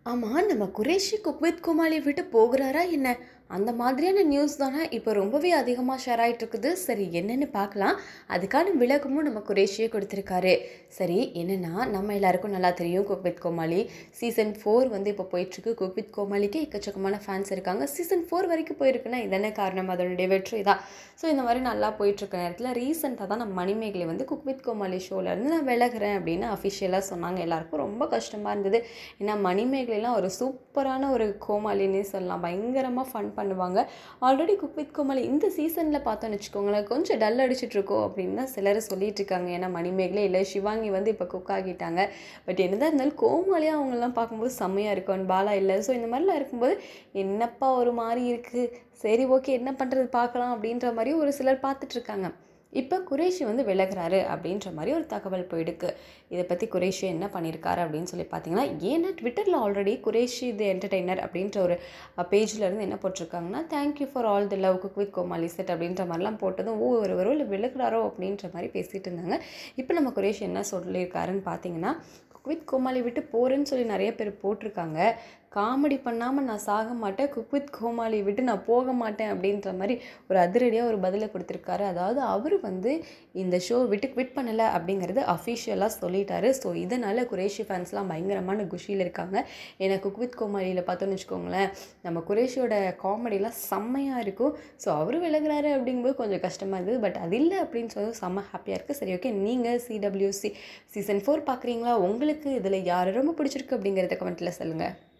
ஆமாம் நம்ம Qureshi cook with கோமாளி விட்டு போகிறாரா என்ன அந்த மாதிரியான நியூஸ் தானே இப்போ ரொம்பவே அதிகமாக ஷேர் ஆகிட்டு இருக்குது சரி என்னென்னு பார்க்கலாம் அதுக்கான விளக்கமும் நம்ம குரேஷியே கொடுத்துருக்காரு சரி என்னென்னா நம்ம எல்லாருக்கும் நல்லா தெரியும் cook with Komali season four வந்து இப்போ போயிட்டுருக்கு குக் வித் கோமாளிக்கு எக்கச்சக்கமான ஃபேன்ஸ் இருக்காங்க சீசன் ஃபோர் வரைக்கும் போயிருக்குன்னா இதென்ன காரணம் அதனுடைய வெற்றி தான் ஸோ இந்த மாதிரி நல்லா போயிட்டுருக்க நேரத்தில் ரீசெண்டாக தான் நம்ம மணிமேகலை வந்து குக் வித் கோமாளி ஷோலேருந்து நான் விலகிறேன் அப்படின்னு அஃபிஷியலாக சொன்னாங்க எல்லாருக்கும் ரொம்ப கஷ்டமாக இருந்தது ஏன்னா மணிமேகலைலாம் ஒரு சூப்பரான ஒரு கோமாளின்னே சொல்லலாம் பயங்கரமாக ஃபன் பண்ணுவாங்க ஆல்ரெடி குக் வித் கோமாளி இந்த சீசனில் பார்த்தோன்னு வச்சுக்கோங்களேன் கொஞ்சம் டல் அடிச்சிட்டு இருக்கோம் அப்படின்னு தான் சிலர் சொல்லிட்டு இருக்காங்க ஏன்னா மணிமேகலை இல்லை சிவாங்கி வந்து இப்போ குக் ஆகிட்டாங்க பட் என்னதான் இருந்தாலும் கோமாளியாக அவங்கெல்லாம் பார்க்கும்போது செம்மையாக இருக்கும் பாலா இல்லை ஸோ இந்த மாதிரிலாம் இருக்கும்போது என்னப்பா ஒரு மாதிரி இருக்குது சரி ஓகே என்ன பண்ணுறது பார்க்கலாம் அப்படின்ற மாதிரி ஒரு சிலர் பார்த்துட்ருக்காங்க இப்போ குரேஷி வந்து விலகிறாரு அப்படின்ற மாதிரி ஒரு தகவல் போயிடுக்கு இதை பற்றி குரேஷி என்ன பண்ணியிருக்காரு அப்படின்னு சொல்லி பார்த்தீங்கன்னா ஏன்னா ட்விட்டரில் ஆல்ரெடி குரேஷி தி என்டர்டெய்னர் அப்படின்ற ஒரு பேஜில் இருந்து என்ன போட்டிருக்காங்கன்னா thank you for all the love cook with Komali set அப்படின்ற மாதிரிலாம் போட்டதும் ஓ ஒருவரோ இல்லை விலகிறாரோ அப்படின்ற மாதிரி பேசிகிட்டு இருந்தாங்க இப்போ நம்ம குரேஷி என்ன சொல்லியிருக்காருன்னு பார்த்தீங்கன்னா குக் வித் கோமாளி விட்டு போகிறேன்னு சொல்லி நிறைய பேர் போட்டிருக்காங்க காமெடி பண்ணாமல் நான் சாக மாட்டேன் குக் வித் கோமாளி விட்டு நான் போக மாட்டேன் அப்படின்ற மாதிரி ஒரு அதிரடியாக ஒரு பதிலை கொடுத்துருக்காரு அதாவது அவர் வந்து இந்த ஷோ விட்டு குவிட் பண்ணலை அப்படிங்கிறது அஃபிஷியலாக சொல்லிட்டாரு ஸோ இதனால் குரேஷி ஃபேன்ஸ்லாம் பயங்கரமான குஷியில் இருக்காங்க ஏன்னா குக் வித் கோமாளியில் பார்த்தோன்னு வச்சுக்கோங்களேன் நம்ம குரேஷியோட காமெடிலாம் செம்மையாக இருக்கும் ஸோ அவர் விலகுறாரு அப்படிங்கும்போது கொஞ்சம் கஷ்டமாக இருக்குது பட் அது இல்லை அப்படின்னு சொல்லி செம்ம ஹாப்பியாக இருக்குது சரி ஓகே நீங்கள் சிடபிள்யூசி சீசன் ஃபோர் பார்க்குறீங்களா உங்களுக்கு இதில் யார் ரொம்ப பிடிச்சிருக்கு அப்படிங்கிறத கமெண்ட்டில் சொல்லுங்கள்